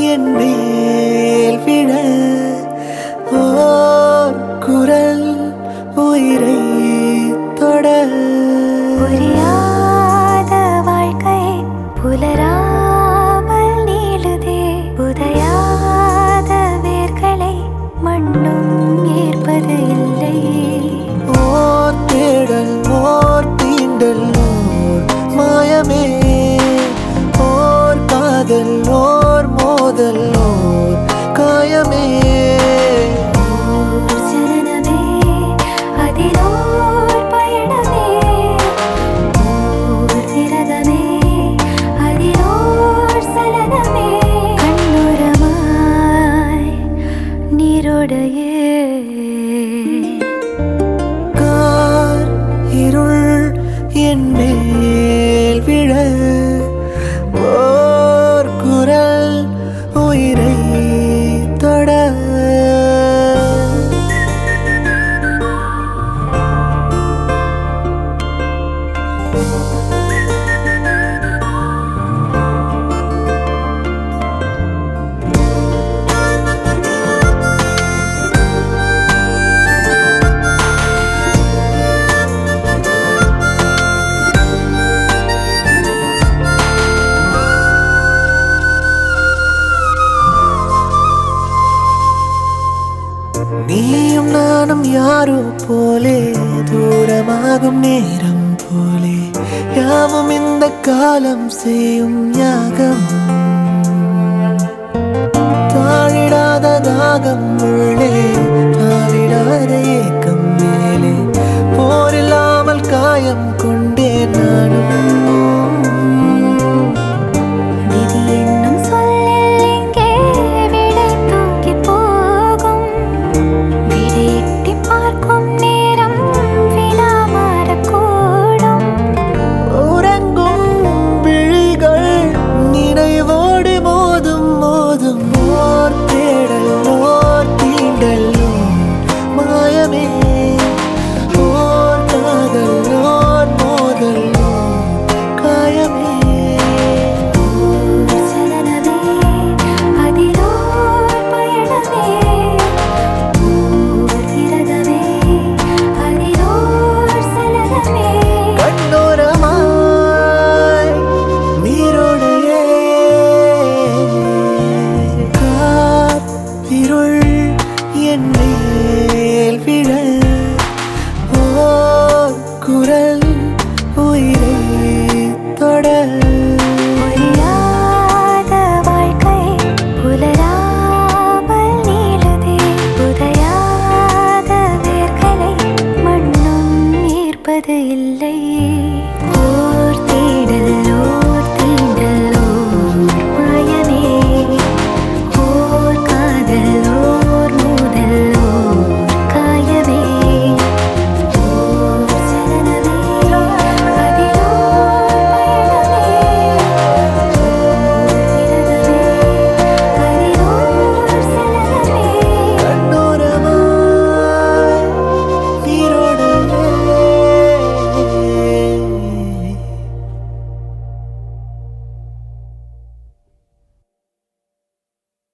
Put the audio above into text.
என் மேல் விழ ஓர் குரல் உயிரை தொட புரியாத வாழ்க்கை புலராமல் நீளுதே புதையாத வேர்களை மண்ணும் ஏற்பது இல்லை ஓர் தேடல் ஓர் தீண்டல் ஓர் மாயமே ஓர் காதல் ஓர் மோதல் ஓர் காயமே ஓர் சலனமே அதிலோர் பயணமே ஓர் விரதமே அதிலோர் சலனமே கண்ணுரமாய் நீரோடையே கார் இருள் என் மேல் விழ ஓர் குரல் உயிரை தொட நீயும் நானும் யாரோ போலே தூரமாகும் நேரம் போலே யாவும் இந்த காலம் செய்யும் யாகம் தாழிடாத தாகம் உள்ளே தாவிடாத ஏக்கம் மேலே போரில்லாமல் காயம் கொண்டேன் நானும்